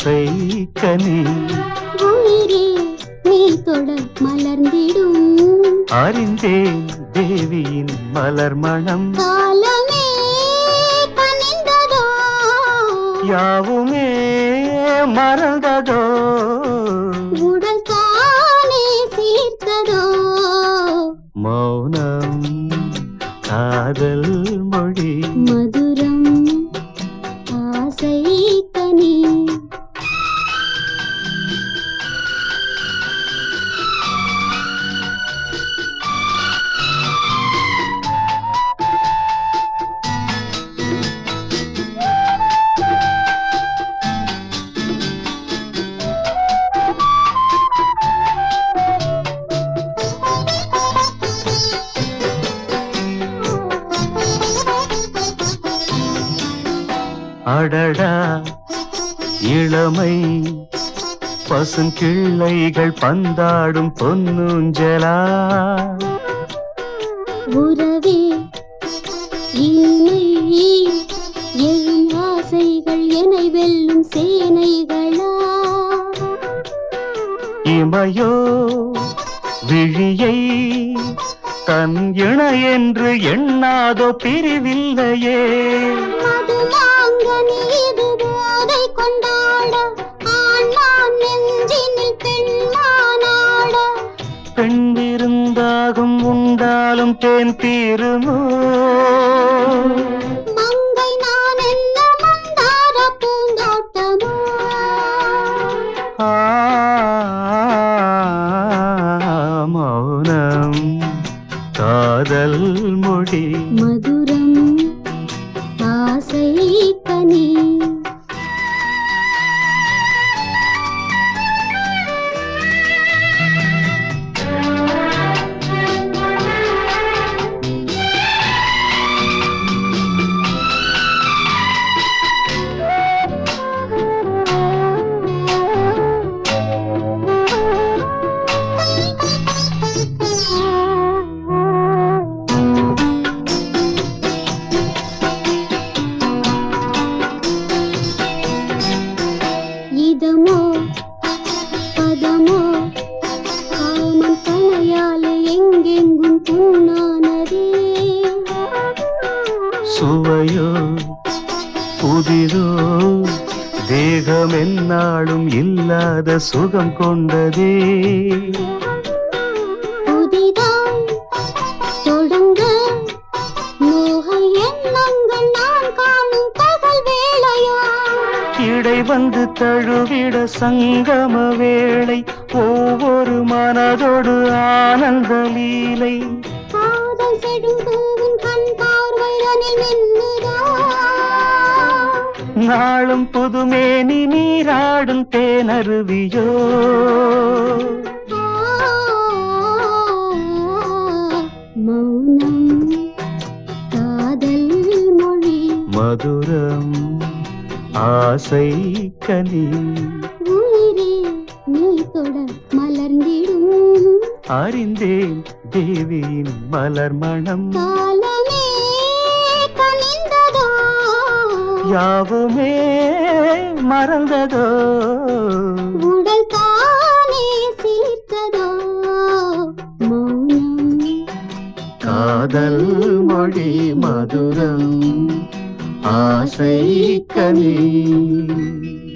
ஆசை கனி உயிரே நீ தொட மலர்ந்திடும் அறிந்தேன் தேவியின் மலர் மணம் காலமே கனிந்ததோ யாவுமே மறந்ததோ உடல் தானே சீர்த்ததோ மௌனம் காதல் மொழி மதுரம் ஆசை கனி அடடா இளமை பசுங்கிள்ளைகள் பந்தாடும் பொன்னுஞ்சலா உறவே இன்மை எழும் ஆசைகள் என்னை வெல்லும் சேனைகளா இமையோ விழியை தன் இண என்று எண்ணாதோ பிரிவில்லையே மதுமாங்க நீது போதை கொண்டாட ஆண்மான் நெஞ்சினில் பெண்மானாட பெண்டிருந்தாகும் உண்டாலும் தேன் தீருமோ மங்கை நான் என்ன மந்தார பூந்தோட்டமோ ஆ, மௌனம் காதல் மொழி மதுரம் ஆசை கனி இதமோ பதமோ காமன் கணையாலே எங்கெங்கும் புண்ணானதே சுவையோ புதிதோ தேகம் என்னாலும் இல்லாத சுகம் கொண்டதே புதிதாய் தொடங்க மோக எண்ணங்கள் நான் காணும் பகல் வேளையா இடை வந்து தழுவிட சங்கம வேளை ஒவ்வொரு மனதோடு ஆனந்த லீலை காதல் செடும்பூவின் கண் பார்வைதனில் நின்னுதா நாளும் புதுமேனி நீராடும் தேனருவியோ மௌனம் காதல் மொழி மதுரம் ஆசை கனி உயிரே நீ தொட மலர்ந்திடும் அறிந்தேன் தேவியின் மலர் மணம் காலமே கனிந்ததோ யாவுமே மறந்ததோ உடல் தானே சீர்த்ததோ மௌனம் காதல் மொழி மதுரம் ஆசை கனி